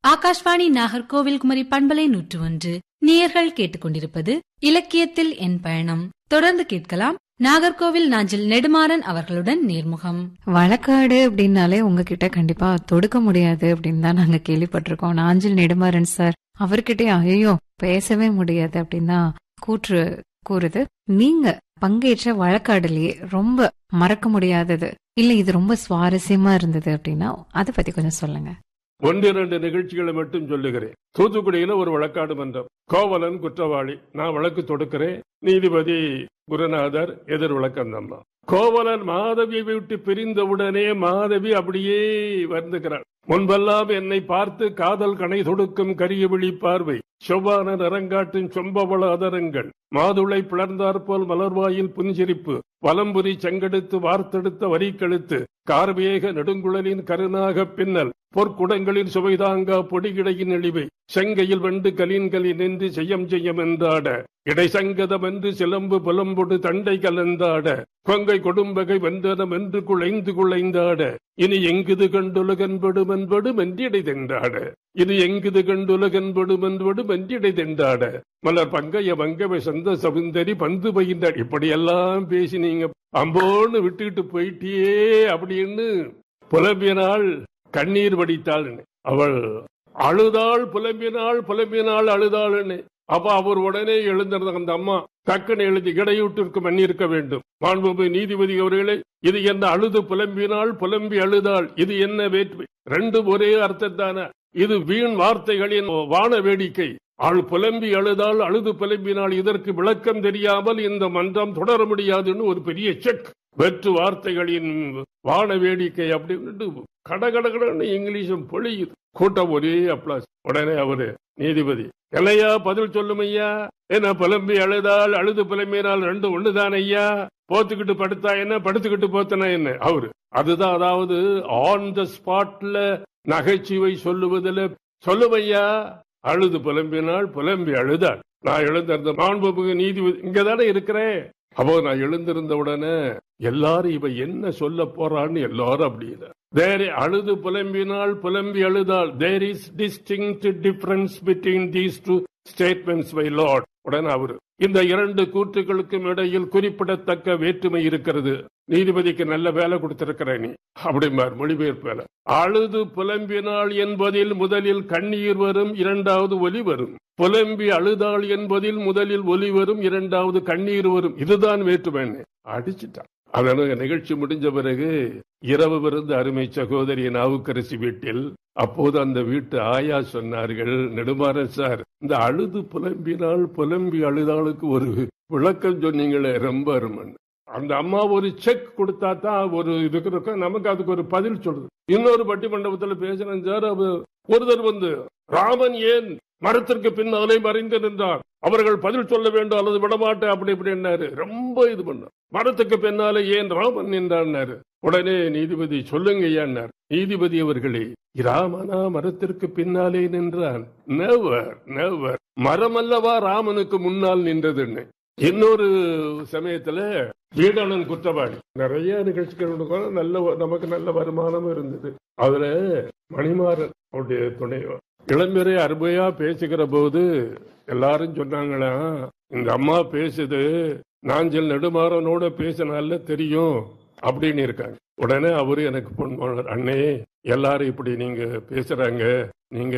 ஆகாஷ்வாணி நாகர்கோவில் குமரி பண்பலை நூற்று ஒன்று நேயர்கள் கேட்டுக்கொண்டிருப்பது இலக்கியத்தில் என் பயணம் தொடர்ந்து கேட்கலாம் நாகர்கோவில் நாஞ்சில் நெடுமாறன் அவர்களுடன் நேர்முகம் வழக்காடு அப்படின்னாலே உங்ககிட்ட கண்டிப்பா தொடுக்க முடியாது அப்படின்னு தான் நாங்க கேள்விப்பட்டிருக்கோம் நாஞ்சில் நெடுமாறன் சார் அவர்கிட்டயே ஐயோ பேசவே முடியாது அப்படின்னு தான் கூற்று கூறுது நீங்க பங்கேற்ற வழக்காடுலயே ரொம்ப மறக்க முடியாதது இல்ல இது ரொம்ப சுவாரஸ்யமா இருந்தது அப்படின்னா அதை பத்தி கொஞ்சம் சொல்லுங்க ஒன்றிரண்டு நிகழ்ச்சிகளை மட்டும் சொல்லுகிறேன் தூத்துக்குடியில ஒரு வழக்காடு மன்றம் கோவலன் குற்றவாளி நான் வழக்கு தொடுக்கிறேன் நீதிபதி குருநாதர் எதிர் வழக்கந்தம்மா கோவலன் மாதவியை விட்டு பிரிந்தவுடனே மாதவி அப்படியே வருந்துகிறாள் முன்பெல்லாம் என்னை பார்த்து காதல் கணை தொடுக்கும் கரிய விழி பார்வை செவ்வான நிறங்காட்டும் சொம்பவள அதரங்கள் மாதுளை பிளர்ந்தாற்போல் மலர்வாயில் புன்சிரிப்பு வலம்புரி செங்கெடுத்து வார்த்தெடுத்த வரிக்கெழுத்து கார்வேக நெடுங்குழலின் கருணாக பின்னல் பொற்குடங்களின் சுவைதாங்கா பொடிகிடையின் எழிவை செங்கையில் வெண்டு கலின்களி நின்று செய்யம் செய்யம் என்றாட இடைசங்கதம் என்று சிலம்பு புலம்பொடு தண்டை கலந்தாட கொங்கை கொடும்பகை வெந்தனம் என்று குழைந்து குழைந்தாட இனி எங்குது கண்டுலகன்படும் என்படு மென்றிடை தெண்டாட இனி எங்குது கண்டுலகன்படும் என்படு மென்றிடை தெண்டாட மலர் பங்கைய வங்கவை சந்த சவுந்தரி பந்து பயின்றார் இப்படியெல்லாம் பேசி நீங்க அம்போன்னு விட்டுட்டு போயிட்டியே அப்படின்னு புலம்பினாள் கண்ணீர் வடித்தாள்னு அவள் அழுதாள் புலம்பினாள் புலம்பினாள் அழுதாள்னு அப்ப அவர் உடனே எழுந்திருந்த அந்த அம்மா டக்குன்னு எழுதி இடையூட்டிற்கு மன்னிருக்க வேண்டும் மாண்புமிகு நீதிபதி அவர்களே இது என்ன அழுது புலம்பினாள் புலம்பி அழுதாள் இது என்ன வேற்றுமை ரெண்டும் ஒரே அர்த்தத்தான இது வீண் வார்த்தைகளின் வான வேடிக்கை ஆள் புலம்பி அழுதால் அழுது புலம்பினால் இதற்கு விளக்கம் தெரியாமல் இந்த மன்றம் தொடர முடியாதுன்னு ஒரு பெரிய செக் வெற்று வார்த்தைகளின் வான வேடிக்கை அப்படின்னு கடகடகடன்னு இங்கிலீஷும் பொழியுது கூட்டம் ஒரே அப்ளாஸ் உடனே அவரு நீதிபதி இல்லையா பதில் சொல்லும் ஐயா என்ன புலம்பி அழுதால் அழுது புலம்பினால் ரெண்டு ஒண்ணுதான் ஐயா போத்துக்கிட்டு படுத்தா என்ன படுத்துக்கிட்டு போத்தனா என்ன அவரு அதுதான் அதாவது ஆன் த ஸ்பாட்ல நகைச்சுவை சொல்லுவதில் சொல்லுமையா அழுது புலம்பினால் புலம்பி அழுதாள் நான் எழுந்திருந்த மாண்புமிகு நீதிபதி இங்கதானே இருக்கிறேன் அப்போ நான் எழுந்திருந்த உடனே எல்லாரும் இவ என்ன சொல்ல போறான்னு எல்லாரும் அப்படின்னு தேர் அழுது புலம்பினால் புலம்பி அழுதால் there is distinct difference between these two statements by lord உடனே அவரு இந்த இரண்டு கூற்றுகளுக்கும் இடையில் குறிப்பிடத்தக்க வேற்றுமை இருக்கிறது நீதிபதிக்கு நல்ல வேலை கொடுத்திருக்கிற நீ அப்படிம்பார் மொழிபெயர்ப்பு வேலை அழுது புலம்பினாள் என்பதில் முதலில் கண்ணீர் வரும் இரண்டாவது ஒலி வரும் புலம்பி அழுதாள் என்பதில் முதலில் ஒலி வரும் இரண்டாவது கண்ணீர் வரும் இதுதான் வேற்றுமை அடிச்சுட்டான் அதனால நிகழ்ச்சி முடிஞ்ச பிறகு இரவு விருந்து அருமை சகோதரி நாவுக்கரசி வீட்டில் அப்போது அந்த வீட்டு ஆயா சொன்னார்கள் நெடுமாறன் சார் இந்த அழுது புலம்பினால் புலம்பி அழுதாளுக்கு ஒரு விளக்கம் சொன்னீங்களே ரொம்ப அருமன் அந்த அம்மா ஒரு செக் கொடுத்தா தான் ஒரு இதுக்கு இருக்கும் நமக்கு அதுக்கு ஒரு பதில் சொல்றது இன்னொரு பட்டி மண்டபத்தில் பேசுறேன் சார் ஒருத்தர் வந்து ராமன் ஏன் மரத்திற்கு பின்னாலே மறைந்து நின்றார் அவர்கள் பதில் சொல்ல வேண்டும் அல்லது விடமாட்டேன் அப்படி இப்படின்னாரு ரொம்ப இது பண்ண மரத்துக்கு பின்னாலே ஏன் ராமன் நின்றார் உடனே நீதிபதி சொல்லுங்க ஐயான்னார் நீதிபதி அவர்களே ராமனா மரத்திற்கு பின்னாலே நின்றான் நெவர் நெவர் மரம் அல்லவா ராமனுக்கு முன்னால் நின்றதுன்னு இன்னொரு சமயத்துல வீடாளன் குற்றவாளி நிறைய நிகழ்ச்சிகள் நல்ல நமக்கு நல்ல வருமானம் இருந்தது அதுல மணிமாறன் அவருடைய துணைவர் இளம்பெரிய அருமையா பேசுகிற போது எல்லாரும் சொன்னாங்களா இந்த அம்மா பேசுது நாஞ்சல் நெடுமாறனோட பேசினால தெரியும் அப்படின்னு இருக்காங்க உடனே அவரு எனக்கு பொன் அண்ணே எல்லாரும் இப்படி நீங்க பேசுறாங்க நீங்க